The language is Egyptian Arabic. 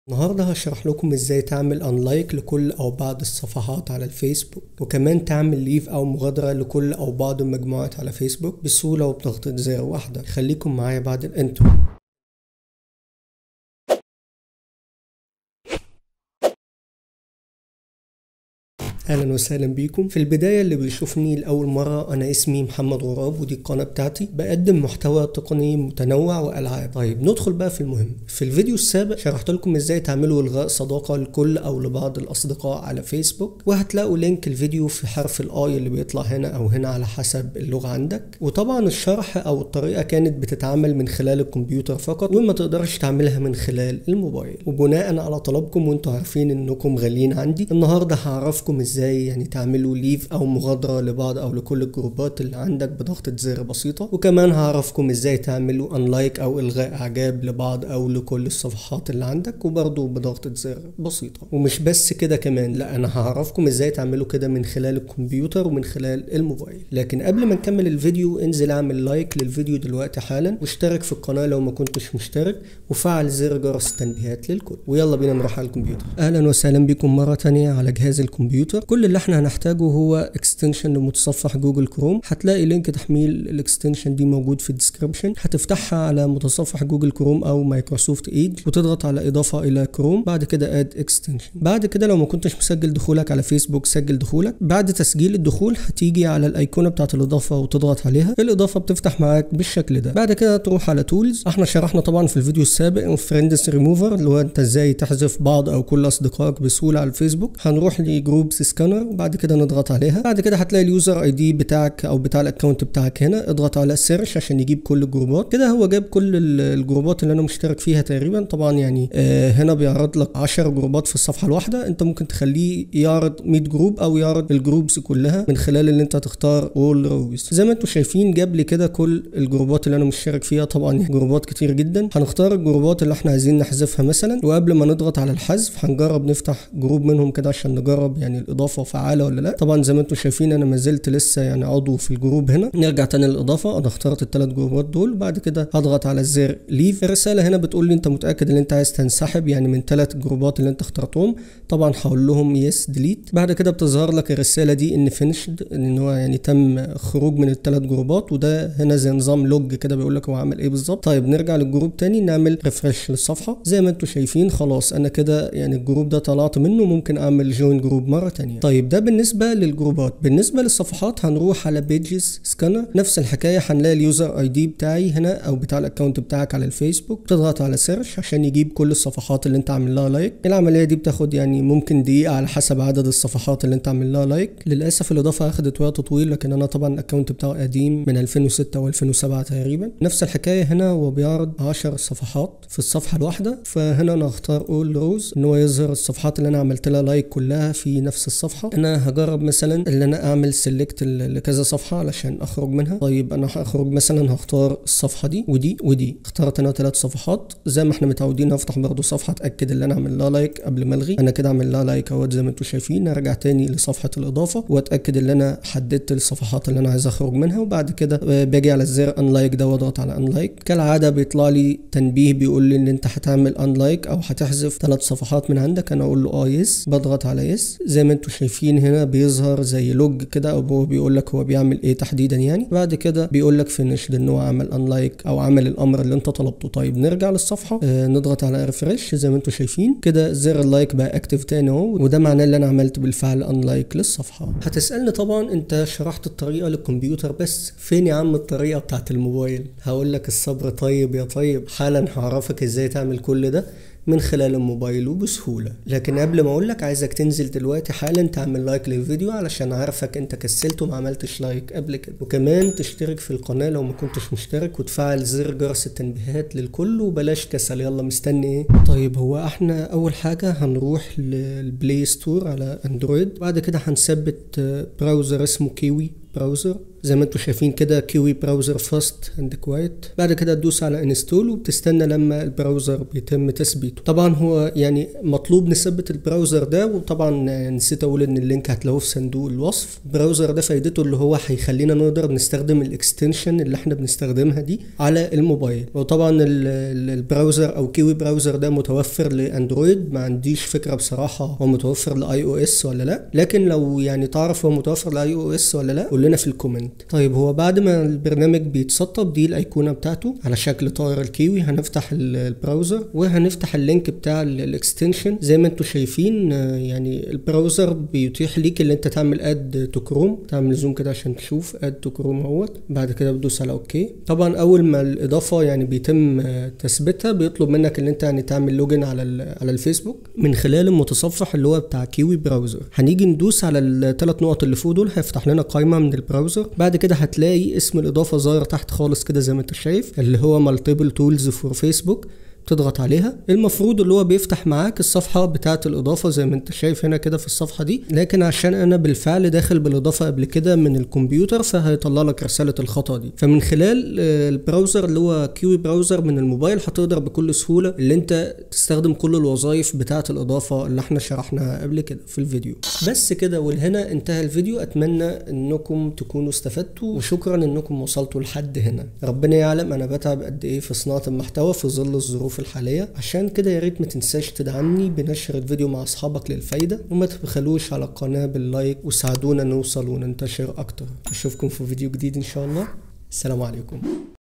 النهاردة هشرح لكم ازاي تعمل انلايك لكل او بعض الصفحات على الفيسبوك وكمان تعمل ليف او مغادرة لكل او بعض المجموعات على فيسبوك بسهولة وبضغطة زر واحدة خليكم معايا بعد الانترو اهلا وسهلا بيكم في البدايه اللي بيشوفني لاول مره انا اسمي محمد غراب ودي القناه بتاعتي بقدم محتوى تقني متنوع والعاب طيب ندخل بقى في المهم في الفيديو السابق شرحت لكم ازاي تعملوا الغاء صداقه لكل او لبعض الاصدقاء على فيسبوك وهتلاقوا لينك الفيديو في حرف الاي اللي بيطلع هنا او هنا على حسب اللغه عندك وطبعا الشرح او الطريقه كانت بتتعمل من خلال الكمبيوتر فقط وما تقدرش تعملها من خلال الموبايل وبناء على طلبكم وانتم عارفين انكم غاليين عندي النهارده هعرفكم ازاي يعني تعملوا ليف او مغادره لبعض او لكل الجروبات اللي عندك بضغطه زر بسيطه وكمان هعرفكم ازاي تعملوا انلايك او الغاء اعجاب لبعض او لكل الصفحات اللي عندك وبرضه بضغطه زر بسيطه ومش بس كده كمان لا انا هعرفكم ازاي تعملوا كده من خلال الكمبيوتر ومن خلال الموبايل لكن قبل ما نكمل الفيديو انزل اعمل لايك للفيديو دلوقتي حالا واشترك في القناه لو ما كنتش مشترك وفعل زر جرس التنبيهات للكل ويلا بينا نروح على الكمبيوتر اهلا وسهلا بكم مره تانية على جهاز الكمبيوتر كل اللي احنا هنحتاجه هو اكستنشن لمتصفح جوجل كروم هتلاقي لينك تحميل الاكستنشن دي موجود في الديسكربشن هتفتحها على متصفح جوجل كروم او مايكروسوفت ايدج وتضغط على اضافه الى كروم بعد كده اد اكستنشن بعد كده لو ما كنتش مسجل دخولك على فيسبوك سجل دخولك بعد تسجيل الدخول هتيجي على الايقونه بتاعت الاضافه وتضغط عليها الاضافه بتفتح معاك بالشكل ده بعد كده تروح على تولز احنا شرحنا طبعا في الفيديو السابق فريندز ريموفر اللي هو انت ازاي تحذف بعض او كل اصدقائك بسهوله على الفيسبوك هنروح لجروبس سكانر وبعد كده نضغط عليها بعد كده هتلاقي اليوزر اي دي بتاعك او بتاع الاكونت بتاعك هنا اضغط على سيرش عشان يجيب كل الجروبات كده هو جاب كل الجروبات اللي انا مشترك فيها تقريبا طبعا يعني آه هنا بيعرض لك 10 جروبات في الصفحه الواحده انت ممكن تخليه يعرض 100 جروب او يعرض الجروبس كلها من خلال اللي انت تختار اول روز زي ما انتم شايفين جاب لي كده كل الجروبات اللي انا مشترك فيها طبعا جروبات كتير جدا هنختار الجروبات اللي احنا عايزين نحذفها مثلا وقبل ما نضغط على الحذف هنجرب نفتح جروب منهم كده عشان نجرب يعني الاضافه فعاله ولا لا طبعا زي ما انتم شايفين انا ما زلت لسه يعني عضو في الجروب هنا نرجع تاني للاضافه انا اخترت الثلاث جروبات دول وبعد كده هضغط على الزر ليف الرساله هنا بتقول لي انت متاكد ان انت عايز تنسحب يعني من ثلاث جروبات اللي انت اخترتهم طبعا هقول لهم يس ديليت بعد كده بتظهر لك الرساله دي ان فينيشد ان هو يعني تم خروج من الثلاث جروبات وده هنا زي نظام لوج كده بيقول لك هو عمل ايه بالظبط طيب نرجع للجروب تاني نعمل ريفرش للصفحه زي ما انتم شايفين خلاص انا كده يعني الجروب ده طلعت منه ممكن اعمل جوين جروب مره تانية طيب ده بالنسبه للجروبات بالنسبه للصفحات هنروح على بيجز سكانر نفس الحكايه هنلاقي اليوزر اي دي بتاعي هنا او بتاع الاكونت بتاعك على الفيسبوك تضغط على سيرش عشان يجيب كل الصفحات اللي انت عامل لها لايك العمليه دي بتاخد يعني ممكن دقيقه على حسب عدد الصفحات اللي انت عامل لها لايك للاسف الاضافه اخدت وقت طويل لكن انا طبعا الاكونت بتاعه قديم من 2006 و2007 تقريبا نفس الحكايه هنا هو بيعرض 10 صفحات في الصفحه الواحده فهنا انا هختار اول روز ان هو يظهر الصفحات اللي انا عملت لها لايك كلها في نفس الصفحه انا هجرب مثلا ان انا اعمل سيلكت لكذا صفحه علشان اخرج منها طيب انا هخرج مثلا هختار الصفحه دي ودي ودي اخترت انا ثلاث صفحات زي ما احنا متعودين هفتح برضو صفحه اتاكد ان انا اعمل لها لايك قبل ما الغي انا كده اعمل لها لايك اهوت زي ما انتم شايفين ارجع تاني لصفحه الاضافه واتاكد ان انا حددت الصفحات اللي انا عايز اخرج منها وبعد كده باجي على الزر انلايك ده واضغط على انلايك كالعاده بيطلع لي تنبيه بيقول لي ان انت هتعمل انلايك او هتحذف ثلاث صفحات من عندك انا اقول له اه يس بضغط على يس زي ما انتم شايفين هنا بيظهر زي لوج كده او هو بيقول لك هو بيعمل ايه تحديدا يعني بعد كده بيقول لك فينيش ان هو عمل انلايك او عمل الامر اللي انت طلبته طيب نرجع للصفحه آه نضغط على ريفرش زي ما انتم شايفين كده زر اللايك بقى اكتف تاني اهو وده معناه ان انا عملت بالفعل انلايك للصفحه هتسالني طبعا انت شرحت الطريقه للكمبيوتر بس فين يا عم الطريقه بتاعت الموبايل هقول لك الصبر طيب يا طيب حالا هعرفك ازاي تعمل كل ده من خلال الموبايل وبسهولة لكن قبل ما اقولك عايزك تنزل دلوقتي حالا تعمل لايك للفيديو علشان عارفك انت كسلت وما عملتش لايك قبل كده وكمان تشترك في القناة لو ما كنتش مشترك وتفعل زر جرس التنبيهات للكل وبلاش كسل يلا مستني ايه طيب هو احنا اول حاجة هنروح للبلاي ستور على اندرويد بعد كده هنثبت براوزر اسمه كيوي براوزر زي ما انتم شايفين كده كيوي براوزر فاست اند كوايت بعد كده تدوس على انستول وبتستنى لما البراوزر بيتم تثبيته طبعا هو يعني مطلوب نثبت البراوزر ده وطبعا نسيت اقول ان اللينك هتلاقوه في صندوق الوصف البراوزر ده فايدته اللي هو هيخلينا نقدر نستخدم الاكستنشن اللي احنا بنستخدمها دي على الموبايل وطبعا البراوزر او كيوي براوزر ده متوفر لاندرويد ما عنديش فكره بصراحه هو متوفر لاي او اس ولا لا لكن لو يعني تعرف هو متوفر لاي او اس ولا لا قول لنا في الكومنت طيب هو بعد ما البرنامج بيتسطب دي الايقونه بتاعته على شكل طائر الكيوي هنفتح البراوزر وهنفتح اللينك بتاع الاكستنشن زي ما انتم شايفين يعني البراوزر بيتيح ليك اللي انت تعمل اد تو كروم تعمل زوم كده عشان تشوف اد تو كروم اهوت بعد كده بتدوس على اوكي طبعا اول ما الاضافه يعني بيتم تثبيتها بيطلب منك ان انت يعني تعمل لوجن على على الفيسبوك من خلال المتصفح اللي هو بتاع كيوي براوزر هنيجي ندوس على الثلاث نقط اللي فوق دول هيفتح لنا قائمه من البراوزر بعد كده هتلاقي اسم الاضافه ظاهر تحت خالص كده زي ما انت شايف اللي هو مالتيبل تولز فور فيسبوك تضغط عليها المفروض اللي هو بيفتح معاك الصفحة بتاعة الإضافة زي ما أنت شايف هنا كده في الصفحة دي لكن عشان أنا بالفعل داخل بالإضافة قبل كده من الكمبيوتر فهيطلع لك رسالة الخطأ دي فمن خلال البراوزر اللي هو كيوي براوزر من الموبايل هتقدر بكل سهولة اللي أنت تستخدم كل الوظائف بتاعة الإضافة اللي احنا شرحناها قبل كده في الفيديو بس كده ولهنا انتهى الفيديو أتمنى أنكم تكونوا استفدتوا وشكرا أنكم وصلتوا لحد هنا ربنا يعلم أنا بتعب قد إيه في صناعة المحتوى في ظل الظروف الحالية عشان كده يا ريت ما تنساش تدعمني بنشر الفيديو مع اصحابك للفايدة وما تبخلوش على القناة باللايك وساعدونا نوصل وننتشر اكتر اشوفكم في فيديو جديد ان شاء الله السلام عليكم